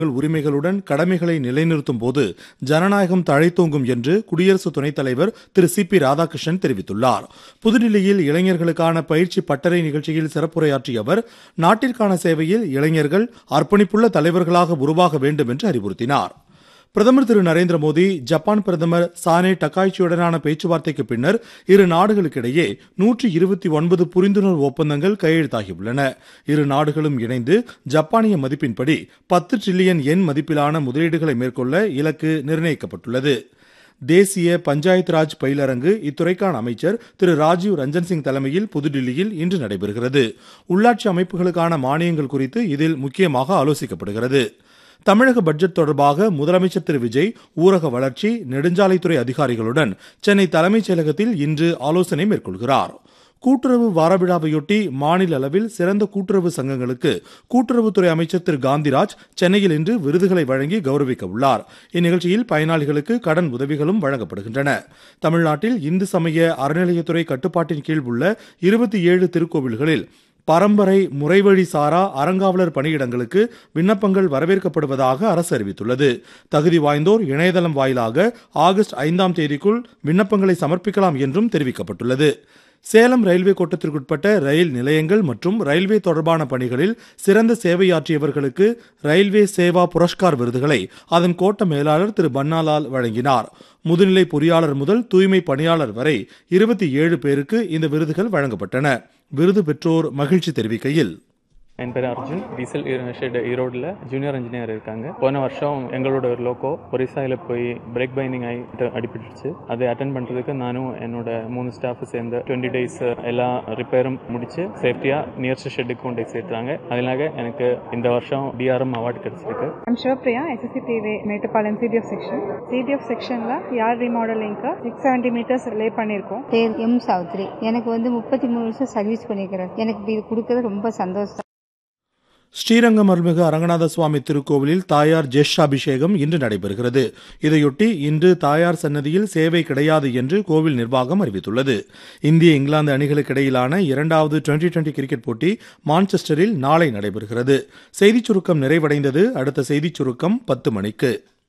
உரிமைகளுடன் கடமைகளை நிலைநிறுத்தும் போது ஜனநாயகம் தழைத்தோங்கும் என்று குடியரசு துணைத் தலைவர் திரு சி பி ராதாகிருஷ்ணன் தெரிவித்துள்ளார் புதுடில்லியில் இளைஞர்களுக்கான பயிற்சி பட்டறை நிகழ்ச்சியில் சிறப்புரையாற்றிய அவர் நாட்டிற்கான சேவையில் இளைஞர்கள் அர்ப்பணிப்புள்ள தலைவர்களாக உருவாக வேண்டும் என்று அறிவுறுத்தினார் பிரதமர் திரு நரேந்திர மோடி ஜப்பான் பிரதமர் சானே டக்காய்ச்சியுடனான பேச்சுவார்த்தைக்கு பின்னர் இரு நாடுகளுக்கிடையே நூற்றி இருபத்தி ஒன்பது புரிந்துணர்வு ஒப்பந்தங்கள் கையெழுத்தாகியுள்ளன இரு நாடுகளும் இணைந்து ஜப்பானிய மதிப்பின்படி பத்து டிரில்லியன் எண் மதிப்பிலான முதலீடுகளை மேற்கொள்ள இலக்கு நிர்ணயிக்கப்பட்டுள்ளது தேசிய பஞ்சாயத்து ராஜ் பயிலரங்கு இத்துறைக்கான அமைச்சர் திரு ராஜீவ் ரஞ்சன் சிங் தலைமையில் புதுடில்லியில் இன்று நடைபெறுகிறது உள்ளாட்சி அமைப்புகளுக்கான மானியங்கள் குறித்து இதில் முக்கியமாக ஆலோசிக்கப்படுகிறது தமிழக பட்ஜெட் தொடர்பாக முதலமைச்சர் திரு விஜய் ஊரக வளர்ச்சி நெடுஞ்சாலைத்துறை அதிகாரிகளுடன் சென்னை தலைமைச் செயலகத்தில் இன்று ஆலோசனை மேற்கொள்கிறார் கூட்டுறவு வார விழாவையொட்டி மாநில அளவில் சிறந்த கூட்டுறவு சங்கங்களுக்கு கூட்டுறவுத்துறை அமைச்சர் திரு காந்திராஜ் சென்னையில் இன்று விருதுகளை வழங்கி கௌரவிக்க உள்ளார் இந்நிகழ்ச்சியில் பயனாளிகளுக்கு கடன் உதவிகளும் வழங்கப்படுகின்றன தமிழ்நாட்டில் இந்து சமய அறநிலையத்துறை கட்டுப்பாட்டின் கீழ் உள்ள இருபத்தி ஏழு திருக்கோவில்களில் பரம்பரை முறைவழி சாரா அறங்காவலர் பணியிடங்களுக்கு விண்ணப்பங்கள் வரவேற்கப்படுவதாக அரசு அறிவித்துள்ளது தகுதி வாய்ந்தோர் இணையதளம் வாயிலாக ஆகஸ்ட் ஐந்தாம் தேதிக்குள் விண்ணப்பங்களை சமர்ப்பிக்கலாம் என்றும் தெரிவிக்கப்பட்டுள்ளது சேலம் ரயில்வே கோட்டத்திற்குட்பட்ட ரயில் நிலையங்கள் மற்றும் ரயில்வே தொடர்பான பணிகளில் சிறந்த சேவையாற்றியவர்களுக்கு ரயில்வே சேவா புரஸ்கார் விருதுகளை அதன் கோட்ட மேலாளர் திரு பன்னாலால் வழங்கினார் முதுநிலை பொறியாளர் முதல் தூய்மை பணியாளர் வரை இருபத்தி ஏழு பேருக்கு இந்த விருதுகள் வழங்கப்பட்டன விருது பெற்றோர் மகிழ்ச்சி தெரிவிக்கையில் என் பேர் அர்ஜுன் டீசல் ஷெட் ஈரோடில் ஜூனியர் இன்ஜினியர் இருக்காங்க போன வருஷம் எங்களோட ஒரு லோக்கோ ஒரிசாயில் போய் பிரேக் பைண்டிங் ஆகி அடிபட்டுருச்சு அதை அட்டன் பண்ணுறதுக்கு நானும் என்னோட மூணு ஸ்டாஃப் சேர்ந்து டுவெண்ட்டி டேஸ் எல்லா ரிப்பேரும் முடிச்சு சேஃப்டியாக நியர்ஸ்ட் ஷெட்டுக்கு கொண்டு போய் சேர்த்துறாங்க அதனால எனக்கு இந்த வருஷம் டிஆர்எம் அவார்டு கிடைச்சிருக்கு I'm Sivapriya SSC TV Mettupalayam CTF section CTF செக்ஷனில் யார் ரீமாடலிங்க்கு சிக்ஸ் செவன்ட்டி மீட்டர்ஸ் லே பண்ணியிருக்கோம் பேர் எம் சாவித்ரி எனக்கு வந்து முப்பத்தி மூணு வருஷம் சர்வீஸ் பண்ணியிருக்கிறேன் எனக்கு இது கொடுக்கறது ரொம்ப சந்தோஷம் ஸ்ரீரங்கம் அருள்மிகு அரங்கநாத சுவாமி திருக்கோவிலில் தாயார் ஜேஷ்டாபிஷேகம் இன்று நடைபெறுகிறது இதையொட்டி இன்று தாயார் சன்னதியில் சேவை கிடையாது என்று கோவில் நிர்வாகம் அறிவித்துள்ளது இந்திய இங்கிலாந்து அணிகளுக்கு இடையிலான இரண்டாவது டுவெண்டி டுவெண்டி கிரிக்கெட் போட்டி மான்செஸ்டரில் நாளை நடைபெறுகிறது செய்திச் சுருக்கம் நிறைவடைந்தது அடுத்த செய்திச் சுருக்கம் பத்து மணிக்கு